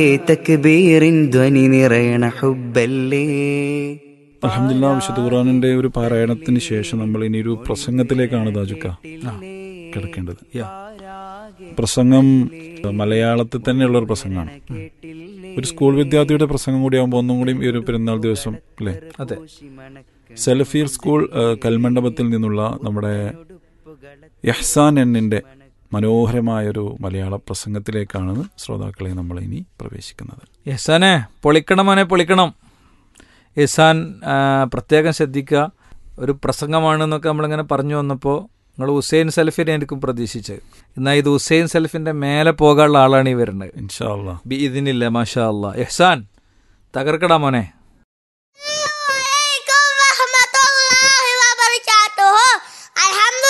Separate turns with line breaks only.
തക്ബീറിൻ ധ്വനി നിറയണ ഹുബല്ലേ
അലഹമില്ല വിശുദ്ധ ഖുറാനിന്റെ ഒരു പാരായണത്തിന് ശേഷം നമ്മൾ ഇനി ഒരു പ്രസംഗത്തിലേക്കാണ് താജുക്ക കിടക്കേണ്ടത് പ്രസംഗം മലയാളത്തിൽ തന്നെയുള്ള ഒരു പ്രസംഗമാണ് ഒരു സ്കൂൾ വിദ്യാർത്ഥിയുടെ പ്രസംഗം കൂടി ആകുമ്പോൾ ഒന്നും കൂടി ഈ ഒരു പെരുന്നാൾ ദിവസം അല്ലേ
അതെ
സെലഫീർ സ്കൂൾ ആ, കൽമണ്ഡപത്തിൽ നിന്നുള്ള നമ്മുടെ യഹ്സാൻ എന്നിന്റെ മനോഹരമായൊരു മലയാള പ്രസംഗത്തിലേക്കാണ് ശ്രോതാക്കളെ നമ്മൾ ഇനി പ്രവേശിക്കുന്നത്
യസാനെ പൊളിക്കണം മോനെ പൊളിക്കണം യസാൻ ആ, പ്രത്യേകം ശ്രദ്ധിക്കുക ഒരു പ്രസംഗമാണെന്നൊക്കെ നമ്മളിങ്ങനെ പറഞ്ഞു വന്നപ്പോൾ നിങ്ങൾ ഹുസൈൻ സൽഫിനെ എനിക്കും പ്രതീക്ഷിച്ചത് എന്നാൽ ഇത് ഹുസൈൻ സൽഫിന്റെ മേലെ പോകാനുള്ള ആളാണ് ഈ വരുന്നത്
ഇൻഷാ അള്ളാ
ബി ഇതിനില്ല മാഷാ അല്ലാ യഹ്സാൻ തകർക്കടാ മോനെ